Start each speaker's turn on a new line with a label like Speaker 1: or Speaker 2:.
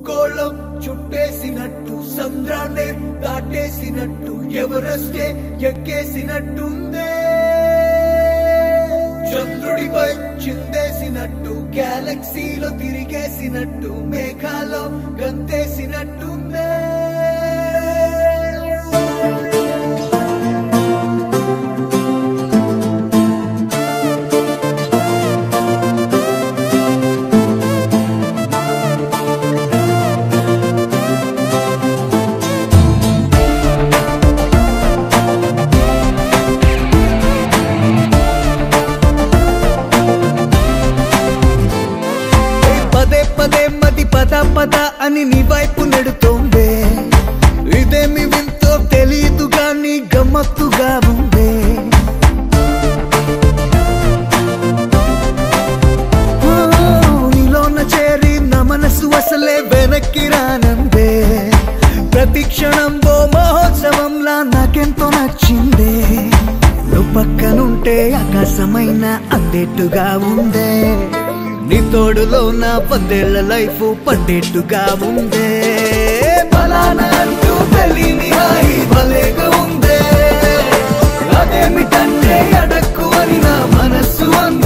Speaker 1: భూగోళం చుట్టేసినట్టు సంద్రాన్నే దాటేసినట్టు ఎవరెస్టే ఎక్కేసినట్టుందే చంద్రుడిపై చిందేసినట్టు గ్యాలక్సీలో తిరిగేసినట్టు మేఘాలో గంతేసినట్టుందే పదే పదే మది పద పద అని నీ వైపు నెడుతోందే ఇదేమి వింతో తెలీదు గాని గమ్మత్తుగా ఉందే ఓ, నీలోన చేరి నా మనసు అసలే వెనక్కి రానందే ప్రతి క్షణం ఓ మహోత్సవంలా నాకెంతో నచ్చిందే నువ్వు పక్కనుంటే ఆకాశమైన అందేట్టుగా ఉందే నీ తోడులో నా పందేళ్ల లైఫ్ పండేట్టుగా ఉందే బలానా అంటూ తెలియని హాయి భలేగా ఉందే అదేమిటంటే అడక్కు అని నా మనస్సు అందే